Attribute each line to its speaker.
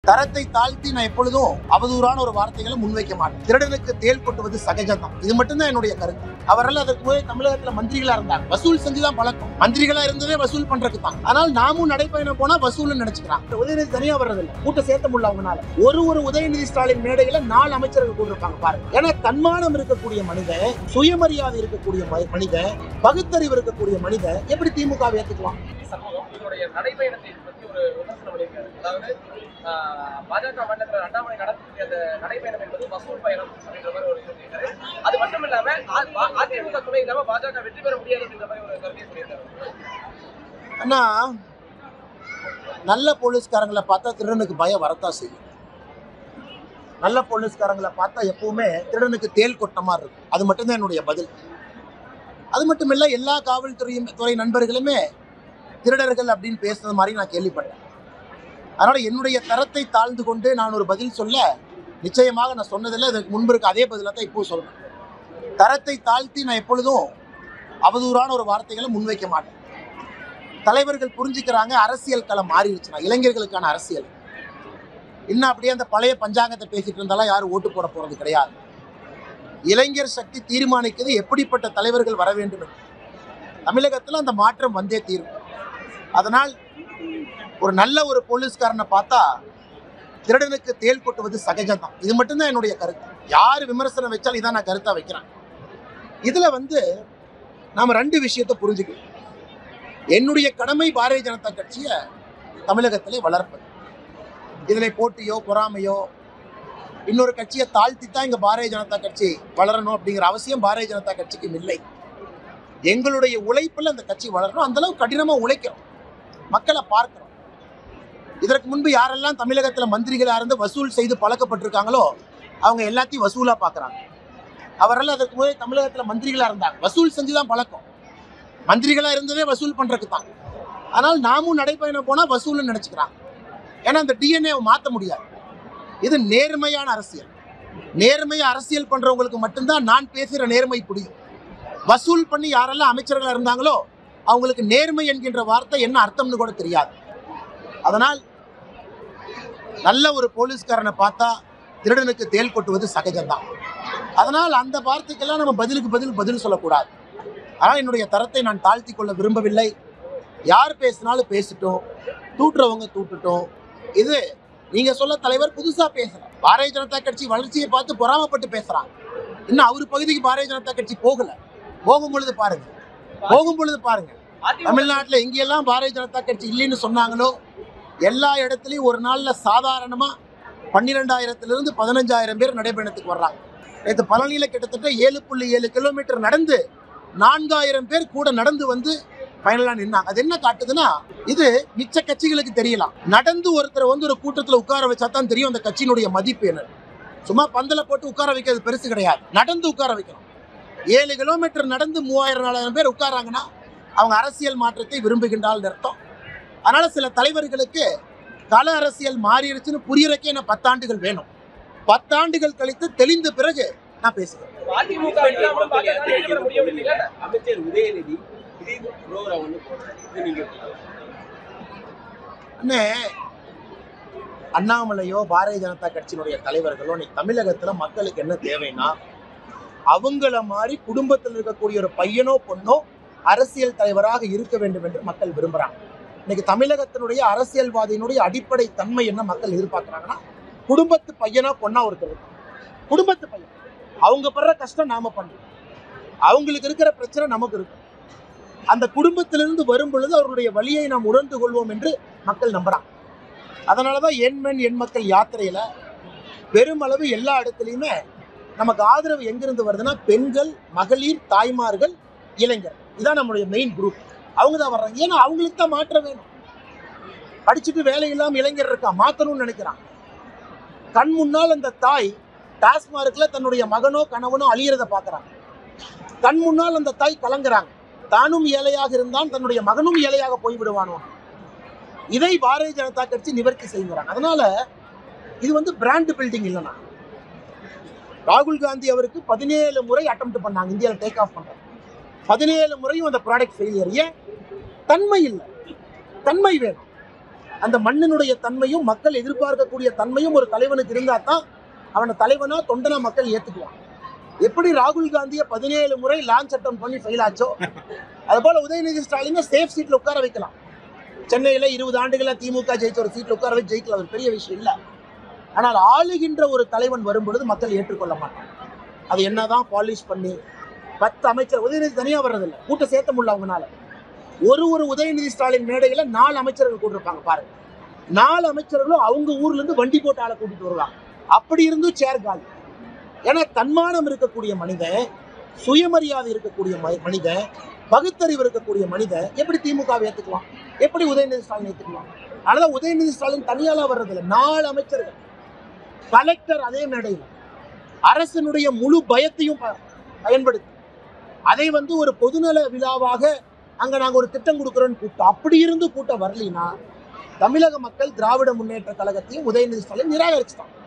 Speaker 1: தரத்தை தாழ்த்தி நான் எப்பொழுதும் அவதூறான ஒரு வார்த்தைகளை முன்வைக்க மாட்டேன் திருடனுக்கு தேல் கொட்டுவது சகஜம்தான் இது மட்டும்தான் என்னுடைய கருத்து அவரெல்லாம் அதற்கு போய் தமிழகத்துல மந்திரிகளா இருந்தாங்க வசூல் செஞ்சுதான் பழக்கம் மந்திரிகளா இருந்ததே வசூல் பண்றதுக்கு தான் ஆனால் நாமும் நடைப்பயணம் போனா வசூல்னு நினைச்சுக்கிறான் உதயநிதி தனியா வர்றதில்லை கூட்ட சேர்த்த முடியல அவங்கனால ஒரு ஒரு உதயநிதி ஸ்டாலின் மேடையில நாலு அமைச்சர்கள் கூட இருப்பாங்க பாருங்க ஏன்னா தன்மானம் இருக்கக்கூடிய மனிதன் சுயமரியாதை இருக்கக்கூடிய ம- மனிதன் பகுத்தறிவு இருக்கக்கூடிய மனிதன் எப்படி திமுக ஏத்துக்கலாம்
Speaker 2: சண்முகம் இதனுடைய நடைபயணத்தை பத்தி ஒரு விமர்சனம் பண்ணியிருக்காரு அதாவது ஆஹ், பாஜக மாநிலத்தில் அண்ணாமலை நடத்தக்கூடிய அந்த நடைபயணம் என்பது வசூல் பயணம் அப்படின்ற மாதிரி ஒரு சொல்லியிருக்காரு அது மட்டும் இல்லாம அ- அ- அதிமுக துணை இல்லாம பாஜக வெற்றி பெற முடியாது அப்படின்ற மாதிரி ஒரு கருத்தை சொல்லியிருக்காரு
Speaker 1: அண்ணா நல்ல போலீஸ்காரங்களை பார்த்தா திருடனுக்கு பயம் வரத்தான் செய்யும் நல்ல போலீஸ்காரங்களை பார்த்தா எப்பவுமே திருடனுக்கு தேல் கொட்ட மாதிரி இருக்கும் அது மட்டும்தான் என்னுடைய பதில் அது மட்டும் இல்ல எல்லா காவல்துறையும் துறை நண்பர்களுமே திருடர்கள் அப்படின்னு பேசுனது மாதிரி நான் கேள்விப்பட்டேன் அதனால என்னுடைய தரத்தை தாழ்ந்து கொண்டு நான் ஒரு பதில் சொல்ல நிச்சயமாக நான் சொன்னதில்லை இதற்கு முன்பு இருக்க அதே பதிலாக தான் இப்போ சொல்றேன் தரத்தை தாழ்த்தி நான் எப்பொழுதும் அவதூறான ஒரு வார்த்தைகளை முன்வைக்க மாட்டேன் தலைவர்கள் புரிஞ்சுக்கிறாங்க அரசியல் களம் மாறிடுச்சுன்னா இளைஞர்களுக்கான அரசியல் இன்னும் அப்படியே அந்த பழைய பஞ்சாங்கத்தை பேசிட்டு இருந்தாலும் யாரும் ஓட்டு போட போறது கிடையாது இளைஞர் சக்தி தீர்மானிக்கிறது எப்படிப்பட்ட தலைவர்கள் வர வேண்டும் என்று தமிழகத்தில் அந்த மாற்றம் வந்தே தீரும் அதனால் ஒரு நல்ல ஒரு போலீஸ்காரனை பார்த்தா திருடனுக்கு தேல் கொட்டுவது சகஜம்தான் இது மட்டும்தான் என்னுடைய கருத்து யார் விமர்சனம் வச்சாலும் இதான் நான் கருத்தா வைக்கிறேன் இதுல வந்து நாம ரெண்டு விஷயத்தை புரிஞ்சுக்கணும் என்னுடைய கடமை பாரதிய ஜனதா கட்சியை தமிழகத்திலே வளர்ப்பது இதில் போட்டியோ பொறாமையோ இன்னொரு கட்சியை தாழ்த்தி தான் இங்க பாரதிய ஜனதா கட்சி வளரணும் அப்படிங்கிற அவசியம் பாரதிய ஜனதா கட்சிக்கு இல்லை எங்களுடைய உழைப்பில் அந்த கட்சி வளரணும் அந்த அளவுக்கு கடினமா உழைக்கிறோம் மக்களை பார்க்கிறோம் இதற்கு முன்பு யாரெல்லாம் தமிழகத்துல மந்திரிகளா இருந்து வசூல் செய்து பழக்கப்பட்டிருக்காங்களோ அவங்க எல்லாத்தையும் வசூலா பார்க்கறாங்க அவரெல்லாம் அதற்கு முதல் தமிழகத்துல மந்திரிகளா இருந்தாங்க வசூல் செஞ்சுதான் பழக்கம் மந்திரிகளா இருந்ததே வசூல் பண்றதுக்கு தான் ஆனால் நாமும் நடைப்பயணம் போனா வசூல்னு நினைச்சுக்கிறாங்க ஏன்னா அந்த டிஎன்ஏ மாத்த முடியாது இது நேர்மையான அரசியல் நேர்மையா அரசியல் பண்றவங்களுக்கு மட்டும்தான் நான் பேசுற நேர்மை புரியும் வசூல் பண்ணி யாரெல்லாம் அமைச்சர்களா இருந்தாங்களோ அவங்களுக்கு நேர்மை என்கின்ற வார்த்தை என்ன அர்த்தம்னு கூட தெரியாது அதனால் நல்ல ஒரு போலீஸ்காரனை பார்த்தா திருடனுக்கு தேல் கொட்டுவது சகஜம்தான் அதனால் அந்த வார்த்தைக்கெல்லாம் நம்ம பதிலுக்கு பதில் பதில் சொல்லக்கூடாது ஆனால் என்னுடைய தரத்தை நான் தாழ்த்தி கொள்ள விரும்பவில்லை யார் பேசினாலும் பேசட்டும் தூட்டுறவங்க தூட்டுட்டும் இது நீங்க சொல்ல தலைவர் புதுசா பேசுறார் பாரதிய ஜனதா கட்சி வளர்ச்சியை பார்த்து பொறாமப்பட்டு பேசுறாங்க இன்னும் அவர் பகுதிக்கு பாரதிய ஜனதா கட்சி போகல போகும் பொழுது பாருங்க போகும் பொழுது பாருங்க
Speaker 2: அதிமுக
Speaker 1: தமிழ்நாட்டில் எங்கெல்லாம் பாரதிய ஜனதா கட்சி இல்லைன்னு சொன்னாங்களோ எல்லா இடத்துலையும் ஒரு நாள்ல சாதாரணமா பன்னிரெண்டாயிரத்திலிருந்து பதினஞ்சாயிரம் பேர் நடைபயணத்துக்கு வர்றாங்க நேற்று பழனியில கிட்டத்தட்ட ஏழு புள்ளி ஏழு கிலோமீட்டர் நடந்து நான்காயிரம் பேர் கூட நடந்து வந்து ஃபைனலா நின்னாங்க அது என்ன காட்டுதுன்னா இது மிச்ச கட்சிகளுக்கு தெரியலாம் நடந்து ஒருத்தர் வந்து ஒரு கூட்டத்துல உட்கார வச்சா தான் தெரியும் அந்த கட்சியினுடைய மதிப்பு என்ன சும்மா பந்தல போட்டு உட்கார வைக்கிறது பெருசு கிடையாது நடந்து உட்கார வைக்கணும் ஏழு கிலோமீட்டர் நடந்து மூவாயிரம் நாலாயிரம் பேர் உட்காராங்கன்னா அவங்க அரசியல் மாற்றத்தை விரும்புகின்றால் அர்த்தம் அதனால சில தலைவர்களுக்கு கள அரசியல் மாறிடுச்சுன்னு புரியறக்கே என்ன பத்தாண்டுகள் வேணும் பத்தாண்டுகள் கழித்து தெளிந்த பிறகு நான் பேசுகிறேன்
Speaker 2: அதிமுக இல்லாமல் பாஜக வெற்றி பெற முடியும் அப்படின்றீங்களா?
Speaker 3: அமைச்சர் உதயநிதி திடீர் ப்ரோக்ராம் ஒன்று போடுறாரு இது நீங்க
Speaker 1: அண்ணே அண்ணாமலையோ பாரதிய ஜனதா கட்சியினுடைய தலைவர்களோ இன்னைக்கு தமிழகத்துல மக்களுக்கு என்ன தேவைன்னா அவங்கள மாதிரி குடும்பத்தில் இருக்கக்கூடிய ஒரு பையனோ பொண்ணோ அரசியல் தலைவராக இருக்க வேண்டும் என்று மக்கள் விரும்புறாங்க இன்னைக்கு தமிழகத்தினுடைய அரசியல்வாதியினுடைய அடிப்படை தன்மை என்ன மக்கள் எதிர்பார்க்கறாங்கன்னா குடும்பத்து பையனா பொண்ணா ஒருத்தர் இருக்கணும். குடும்பத்து பையன் அவங்க படுற கஷ்டம் நாம பண்றோம் அவங்களுக்கு இருக்கிற பிரச்சனை நமக்கு இருக்கும் அந்த குடும்பத்திலிருந்து வரும் பொழுது அவர்களுடைய வழியை நாம் உணர்ந்து கொள்வோம் என்று மக்கள் நம்புறாங்க அதனாலதான் எண் மென் எண் மக்கள் யாத்திரையில பெருமளவு எல்லா இடத்துலையுமே நமக்கு ஆதரவு எங்கிருந்து வருதுன்னா பெண்கள் மகளிர் தாய்மார்கள் இளைஞர் இதான் நம்மளுடைய மெயின் குரூப் அவங்க தான் வர்றாங்க ஏன்னா அவங்களுக்கு தான் மாற்றம் வேணும் படிச்சுட்டு வேலை இல்லாம இளைஞர் இருக்கா மாத்தணும்னு நினைக்கிறான் கண் முன்னால் அந்த தாய் டாஸ்மார்க்ல தன்னுடைய மகனோ கணவனோ அழியறத பாக்குறாங்க கண் முன்னால் அந்த தாய் கலங்குறாங்க தானும் ஏழையாக இருந்தான் தன்னுடைய மகனும் ஏழையாக போய்விடுவானோ இதை பாரதிய ஜனதா கட்சி நிவர்த்தி செய்கிறாங்க அதனால இது வந்து பிராண்ட் பில்டிங் இல்லைனா ராகுல் காந்தி அவருக்கு பதினேழு முறை அட்டம் பண்ணாங்க இந்தியாவில் டேக் ஆஃப் பண்றாங்க பதினேழு முறையும் அந்த ப்ராடக்ட் ஃபெயிலியர் ஏன் தன்மை இல்லை தன்மை வேணும் அந்த மண்ணினுடைய தன்மையும் மக்கள் எதிர்பார்க்கக்கூடிய தன்மையும் ஒரு தலைவனுக்கு இருந்தா தான் அவனை தலைவனா தொண்டனா மக்கள் ஏத்துக்குவான் எப்படி ராகுல் காந்தியை பதினேழு முறை லான்ச் அட்டம் பண்ணி ஃபெயில் ஆச்சோ அது போல உதயநிதி ஸ்டாலினை சேஃப் சீட்ல உட்கார வைக்கலாம் சென்னையில இருபது ஆண்டுகளா திமுக ஜெயிச்ச ஒரு சீட்ல உட்கார வச்சு ஜெயிக்கல ஒரு பெரிய விஷயம் இல்லை ஆனால் ஆளுகின்ற ஒரு தலைவன் வரும் பொழுது மக்கள் ஏற்றுக்கொள்ள மாட்டாங்க அது என்னதான் பாலிஷ் பண்ணி பத்து அமைச்சர் உதயநிதி தனியா வர்றதில்ல கூட்டம் சேர்த்த முடியல அவங்கனால ஒரு ஒரு உதயநிதி ஸ்டாலின் மேடையில நாலு அமைச்சர்கள் கூட்டிருப்பாங்க பாருங்க நாலு அமைச்சர்களும் அவங்க ஊர்ல இருந்து வண்டி போட்டு ஆளை கூட்டிட்டு வருவாங்க அப்படி இருந்தும் சேர் காலி ஏன்னா தன்மானம் இருக்கக்கூடிய மனிதன் சுயமரியாதை இருக்கக்கூடிய ம- மனிதன் பகுத்தறிவு இருக்கக்கூடிய மனிதன் எப்படி திமுகவை ஏத்துக்கலாம் எப்படி உதயநிதி ஸ்டாலின் ஏத்துக்கலாம் அதனால உதயநிதி ஸ்டாலின் தனியால வர்றதில்ல நாலு அமைச்சர்கள் கலெக்டர் அதே மேடையில் அரசனுடைய முழு பயத்தையும் ப- பயன்படுத்தி அதை வந்து ஒரு பொதுநல விழாவாக அங்க நாங்க ஒரு திட்டம் கொடுக்குறோம்னு கூட்டம் அப்படி இருந்து கூட்டம் வரலினா தமிழக மக்கள் திராவிட முன்னேற்ற கழகத்தையும் உதயநிதி ஸ்டாலின் நிராகரிச்சுட்டாங்க